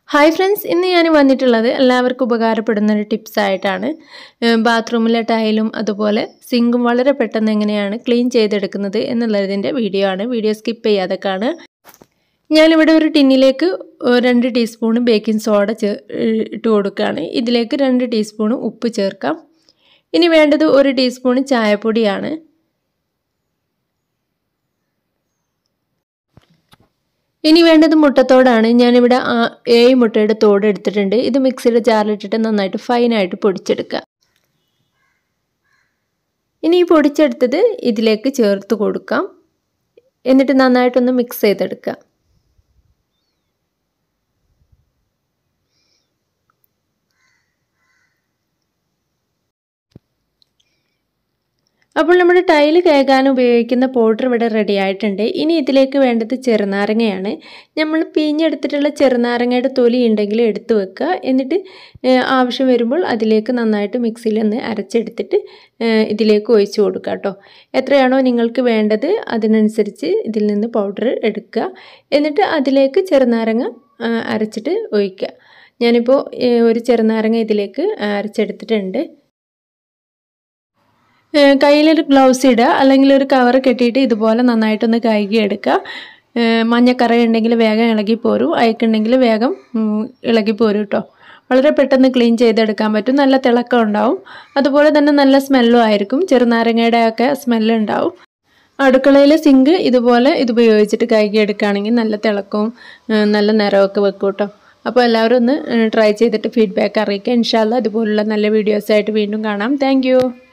hi friends ഇന്ന് ഞാൻ വന്നിട്ടുള്ളത് എല്ലാവർക്കും ഉപകാരപ്പെടുന്ന ഒരു ടിപ്സ് ആയിട്ടാണ് ബാത്റൂമിലെ ടൈലും അതുപോലെ സിങ്കും വളരെ പെട്ടെന്ന് എങ്ങനെയാണ് ക്ലീൻ ചെയ്തെടുക്കുന്നത് എന്നുള്ളതിൻ്റെ വീഡിയോ ആണ് വീഡിയോ സ്കിപ്പ് ചെയ്യാതെ കാണുക ഞാനിവിടെ ഒരു ടിന്നിലേക്ക് രണ്ട് ടീസ്പൂൺ ബേക്കിംഗ് സോഡ ചേ ഇട്ട് കൊടുക്കുകയാണ് ഇതിലേക്ക് രണ്ട് ടീസ്പൂൺ ഉപ്പ് ചേർക്കാം ഇനി വേണ്ടത് ഒരു ടീസ്പൂൺ ചായപ്പൊടിയാണ് ഇനി വേണ്ടത് മുട്ടത്തോടാണ് ഞാനിവിടെ ഏഴ് മുട്ടയുടെ തോട് എടുത്തിട്ടുണ്ട് ഇത് മിക്സിയുടെ ജാറിലിട്ടിട്ട് നന്നായിട്ട് ഫൈനായിട്ട് പൊടിച്ചെടുക്കുക ഇനി ഈ പൊടിച്ചെടുത്തത് ഇതിലേക്ക് ചേർത്ത് കൊടുക്കാം എന്നിട്ട് നന്നായിട്ടൊന്ന് മിക്സ് ചെയ്തെടുക്കുക അപ്പോൾ നമ്മുടെ ടൈല് കേൾക്കാൻ ഉപയോഗിക്കുന്ന പൗഡർ ഇവിടെ റെഡി ആയിട്ടുണ്ട് ഇനി ഇതിലേക്ക് വേണ്ടത് ചെറുനാരങ്ങയാണ് നമ്മൾ പിഴിഞ്ഞെടുത്തിട്ടുള്ള ചെറുനാരങ്ങയുടെ തൊലി ഉണ്ടെങ്കിൽ എടുത്തു വെക്കുക എന്നിട്ട് ആവശ്യം വരുമ്പോൾ അതിലേക്ക് നന്നായിട്ട് മിക്സിയിൽ ഒന്ന് അരച്ചെടുത്തിട്ട് ഇതിലേക്ക് ഒഴിച്ച് കൊടുക്കുക കേട്ടോ എത്രയാണോ നിങ്ങൾക്ക് വേണ്ടത് അതിനനുസരിച്ച് ഇതിൽ നിന്ന് പൗഡർ എടുക്കുക എന്നിട്ട് അതിലേക്ക് ചെറുനാരങ്ങ അരച്ചിട്ട് ഒഴിക്കുക ഞാനിപ്പോൾ ഒരു ചെറുനാരങ്ങ ഇതിലേക്ക് അരച്ചെടുത്തിട്ടുണ്ട് കയ്യിലൊരു ഗ്ലൗസ് ഇടുക അല്ലെങ്കിൽ ഒരു കവർ കെട്ടിയിട്ട് ഇതുപോലെ നന്നായിട്ടൊന്ന് കഴുകി എടുക്കുക മഞ്ഞക്കറ ഉണ്ടെങ്കിൽ വേഗം ഇളകി പോരും അയക്കുണ്ടെങ്കിൽ വേഗം ഇളകി പോരും കേട്ടോ വളരെ പെട്ടെന്ന് ക്ലീൻ ചെയ്തെടുക്കാൻ പറ്റും നല്ല തിളക്കം ഉണ്ടാവും അതുപോലെ തന്നെ നല്ല സ്മെല്ലും ആയിരിക്കും ചെറുനാരങ്ങയുടെ ഒക്കെ സ്മെല്ല് ഉണ്ടാവും അടുക്കളയിൽ സിങ്ക് ഇതുപോലെ ഇത് ഉപയോഗിച്ചിട്ട് കഴുകി എടുക്കുകയാണെങ്കിൽ നല്ല തിളക്കവും നല്ല നിറമൊക്കെ വെക്കും കേട്ടോ അപ്പോൾ എല്ലാവരും ഒന്ന് ട്രൈ ചെയ്തിട്ട് ഫീഡ്ബാക്ക് അറിയിക്കുക ഇൻഷാല്ല അതുപോലുള്ള നല്ല വീഡിയോസായിട്ട് വീണ്ടും കാണാം താങ്ക്